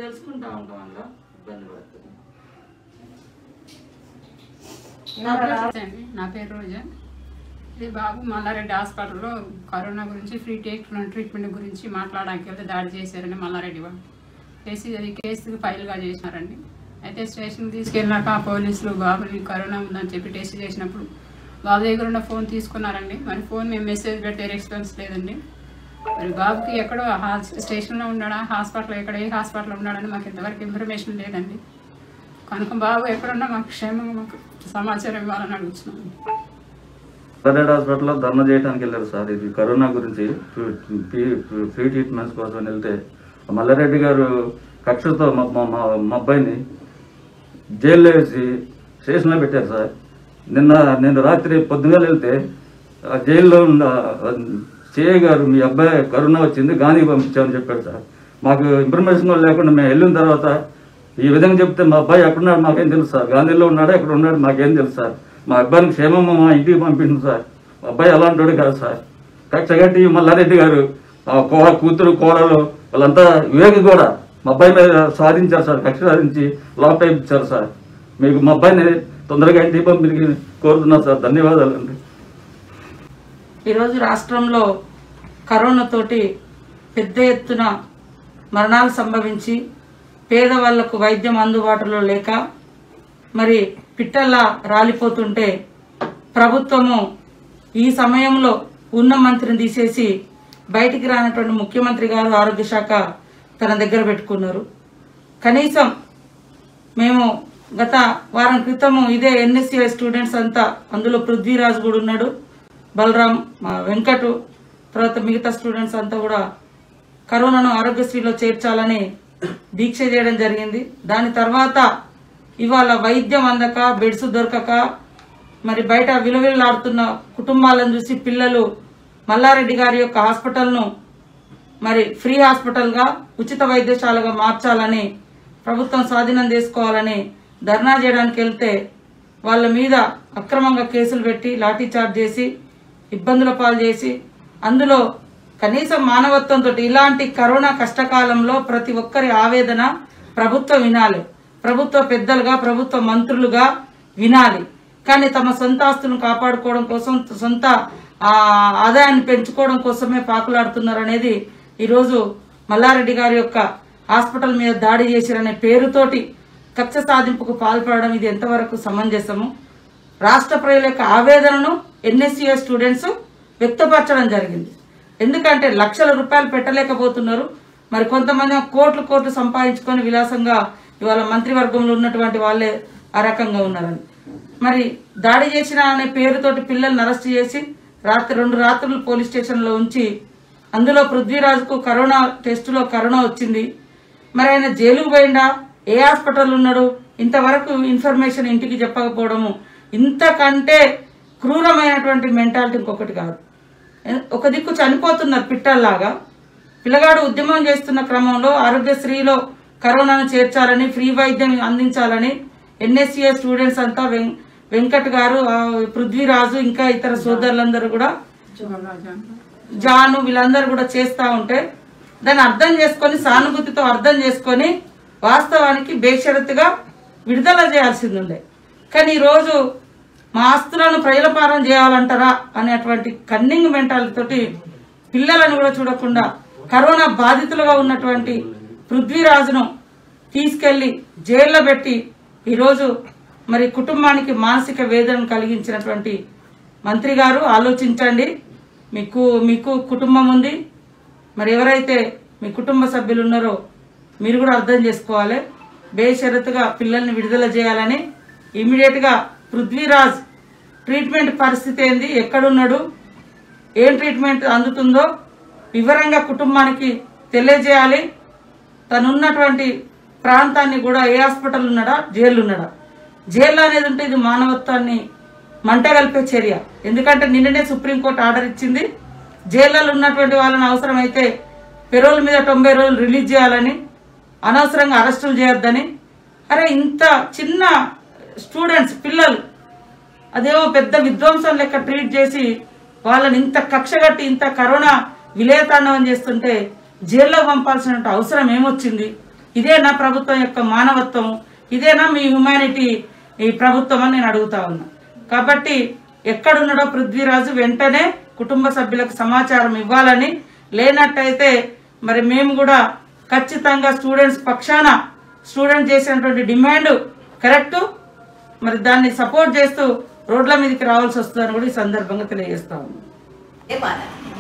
తెలుసుకుంటా ఉంటాం అందులో ఇబ్బంది పడుతుంది నమస్తే అండి నా పేరు రోజా ఇది బాబు మల్లారెడ్డి హాస్పిటల్లో కరోనా గురించి ఫ్రీ ట్రీట్మెంట్ ట్రీట్మెంట్ గురించి మాట్లాడడానికి వెళ్తే దాడి చేశారండి మల్లారెడ్డి వాళ్ళు చేసి అది కేసు ఫైల్గా చేసినారండి అయితే స్టేషన్కి తీసుకెళ్ళినాక ఆ పోలీసులు బాబుని కరోనా ఉందని చెప్పి టెస్ట్ చేసినప్పుడు బాబు దగ్గర ఉన్న ఫోన్ తీసుకున్నారండి మరి ఫోన్ మేము మెసేజ్ పెట్టే రెస్పాన్స్ లేదండి మరి బాబుకి ఎక్కడో హా- స్టేషన్లో ఉన్నాడా హాస్పిటల్ ఎక్కడ ఏ హాస్పిటల్లో ఉన్నాడని మాకు ఇంతవరకు ఇన్ఫర్మేషన్ లేదండి కనుక బాబు ఎక్కడున్నా మాకు క్షేమంగా మాకు సమాచారం ఇవ్వాలని అడుగుతున్నాను ప్రైవేట్ హాస్పిటల్లో ధర్నా చేయడానికి వెళ్ళారు సార్ ఇది కరోనా గురించి ఫ్రీ- ఫ్రీ ట్రీట్మెంట్స్ కోసం వెళ్తే మల్లారెడ్డి గారు కక్షతో మా మా- మా మా అబ్బాయిని జైల్లో వేసి స్టేషన్లో పెట్టారు సార్ నిన్న నేను రాత్రి పొద్దుగా వెళ్తే ఆ జైల్లో ఉన్న సిఐ గారు మీ అబ్బాయి కరోనా వచ్చింది గాంధీ పంపించామని చెప్పాడు సార్ మాకు ఇన్ఫర్మేషన్ కూడా లేకుండా మేము వెళ్ళిన తర్వాత ఈ విధంగా చెప్తే మా అబ్బాయి ఎక్కడున్నాడు మాకేం తెలుసు సార్ గాంధీలో ఉన్నాడా ఎక్కడ ఉన్నాడు మాకేం తెలుసు సార్ మా అబ్బాయిని క్షేమం మా ఇంటికి పంపించింది సార్ మా అబ్బాయి అలాంటి కాదు సార్ కక్షగట్టి మల్లారెడ్డి గారు ఆ కో కూతురు కోడలు వాళ్ళంతా వివేక్ కూడా మా అబ్బాయి మీద సాధించారు సార్ కక్ష సాధించి లాక్ టైప్ ఇచ్చారు సార్ మీకు మా అబ్బాయిని తొందరగా ఇంటికి పంపిణీ కోరుతున్నాను సార్ ధన్యవాదాలు అండి ఈరోజు రాష్ట్రంలో కరోనా తోటి పెద్ద ఎత్తున మరణాలు సంభవించి పేదవాళ్లకు వైద్యం అందుబాటులో లేక మరి పిట్టల్లా రాలిపోతుంటే ప్రభుత్వము ఈ సమయంలో ఉన్న మంత్రిని తీసేసి బయటికి రానటువంటి ముఖ్యమంత్రి గారు ఆరోగ్య శాఖ తన దగ్గర పెట్టుకున్నారు కనీసం మేము గత వారం క్రితము ఇదే ఎన్ఎస్సిఐ స్టూడెంట్స్ అంతా అందులో పృథ్వీరాజు కూడా ఉన్నాడు బలరాం మా వెంకటు తర్వాత మిగతా స్టూడెంట్స్ అంతా కూడా కరోనాను ఆరోగ్యశ్రీలో చేర్చాలని దీక్ష చేయడం జరిగింది దాని తర్వాత ఇవాళ వైద్యం అందక బెడ్స్ దొరకక మరి బయట విలువిల్లాడుతున్న కుటుంబాలను చూసి పిల్లలు మల్లారెడ్డి గారి యొక్క హాస్పిటల్ను మరి ఫ్రీ హాస్పిటల్గా ఉచిత వైద్యశాలగా మార్చాలని ప్రభుత్వం స్వాధీనం చేసుకోవాలని ధర్నా చేయడానికి వెళ్తే వాళ్ళ మీద అక్రమంగా కేసులు పెట్టి లాఠీ చార్జ్ చేసి ఇబ్బందుల పాలు చేసి అందులో కనీసం మానవత్వంతో ఇలాంటి కరోనా కష్టకాలంలో ప్రతి ఒక్కరి ఆవేదన ప్రభుత్వం వినాలి ప్రభుత్వ పెద్దలుగా ప్రభుత్వ మంత్రులుగా వినాలి కానీ తమ సొంత ఆస్తులను కాపాడుకోవడం కోసం సొంత ఆ, ఆదాయాన్ని పెంచుకోవడం కోసమే పాకులాడుతున్నారు అనేది ఈరోజు మల్లారెడ్డి గారి యొక్క హాస్పిటల్ మీద దాడి చేసిరనే పేరుతోటి కక్ష సాధింపుకు పాల్పడడం ఇది ఎంతవరకు సమంజసము రాష్ట్ర ప్రజల యొక్క ఆవేదనను ఎన్ఎస్సీఏ స్టూడెంట్స్ వ్యక్తపరచడం జరిగింది ఎందుకంటే లక్షల రూపాయలు పెట్టలేకపోతున్నారు మరి కొంతమంది కోట్లు కోట్లు సంపాదించుకొని విలాసంగా ఇవాళ మంత్రివర్గంలో ఉన్నటువంటి వాళ్ళే ఆ రకంగా ఉన్నారని మరి దాడి చేసిన అనే పేరుతోటి పిల్లల్ని అరెస్ట్ చేసి రాత్రి రెండు రాత్రులు పోలీస్ స్టేషన్లో ఉంచి అందులో పృథ్వీరాజుకు కరోనా టెస్టులో కరోనా వచ్చింది మరి ఆయన జైలుకు పోయిండా ఏ హాస్పిటల్ ఉన్నాడు ఇంతవరకు ఇన్ఫర్మేషన్ ఇంటికి చెప్పకపోవడము ఇంతకంటే క్రూరమైనటువంటి మెంటాలిటీ ఇంకొకటి కాదు ఒక దిక్కు చనిపోతున్నారు పిట్టల్లాగా పిల్లగాడు ఉద్యమం చేస్తున్న క్రమంలో ఆరోగ్యశ్రీలో కరోనాను చేర్చాలని ఫ్రీ వైద్యం అందించాలని ఎన్ఎస్సీఏ స్టూడెంట్స్ అంతా వెం- వెంకట్ గారు ఆ, పృథ్వీరాజు ఇంకా ఇతర సోదరులందరూ కూడా జాను వీళ్ళందరూ కూడా చేస్తా ఉంటే దాన్ని అర్థం చేసుకొని సానుభూతితో అర్థం చేసుకొని వాస్తవానికి బేషరతుగా విడుదల చేయాల్సింది ఉండే కానీ ఈరోజు మా ఆస్తులను ప్రజలపారం చేయాలంటారా అనేటువంటి కన్నింగ్ మెంటాలితోటి పిల్లలను కూడా చూడకుండా కరోనా బాధితులుగా ఉన్నటువంటి పృథ్వీరాజును తీసుకెళ్లి జైల్లో పెట్టి ఈరోజు మరి కుటుంబానికి మానసిక వేదన కలిగించినటువంటి మంత్రి గారు ఆలోచించండి మీకు మీకు కుటుంబం ఉంది మరి ఎవరైతే మీ కుటుంబ సభ్యులు ఉన్నారో మీరు కూడా అర్థం చేసుకోవాలి బేషరతుగా పిల్లల్ని విడుదల చేయాలని ఇమీడియట్ గా పృథ్వీరాజ్ ట్రీట్మెంట్ పరిస్థితి ఏంది ఎక్కడున్నాడు ఏం ట్రీట్మెంట్ అందుతుందో వివరంగా కుటుంబానికి తెలియజేయాలి తనున్నటువంటి ప్రాంతాన్ని కూడా ఏ హాస్పిటల్ ఉన్నాడా జైలు ఉన్నాడా జైలు అనేది ఉంటే ఇది మానవత్వాన్ని మంటగలిపే చర్య ఎందుకంటే నిన్ననే సుప్రీంకోర్టు ఆర్డర్ ఇచ్చింది జైళ్ళలో ఉన్నటువంటి వాళ్ళని అవసరమైతే పెరోల్ మీద తొంభై రోజులు రిలీజ్ చేయాలని అనవసరంగా అరెస్టులు చేయొద్దని అరే ఇంత చిన్న స్టూడెంట్స్ పిల్లలు అదేమో పెద్ద విధ్వంసం లెక్క ట్రీట్ చేసి వాళ్ళని ఇంత కక్షగట్టి ఇంత కరోనా విలయతాండవం చేస్తుంటే జైల్లో పంపాల్సిన అవసరం ఏమొచ్చింది ఇదేనా ప్రభుత్వం యొక్క మానవత్వం ఇదేనా మీ హ్యుమానిటీ ఈ ప్రభుత్వం అని నేను అడుగుతా ఉన్నా కాబట్టి ఎక్కడున్నాడో పృథ్వీరాజు వెంటనే కుటుంబ సభ్యులకు సమాచారం ఇవ్వాలని లేనట్టయితే మరి మేము కూడా ఖచ్చితంగా స్టూడెంట్స్ పక్షాన స్టూడెంట్ చేసినటువంటి డిమాండ్ కరెక్ట్ మరి దాన్ని సపోర్ట్ చేస్తూ రోడ్ల మీదకి రావాల్సి వస్తుందని కూడా ఈ సందర్భంగా తెలియజేస్తా ఉన్నాం ఏ బాధ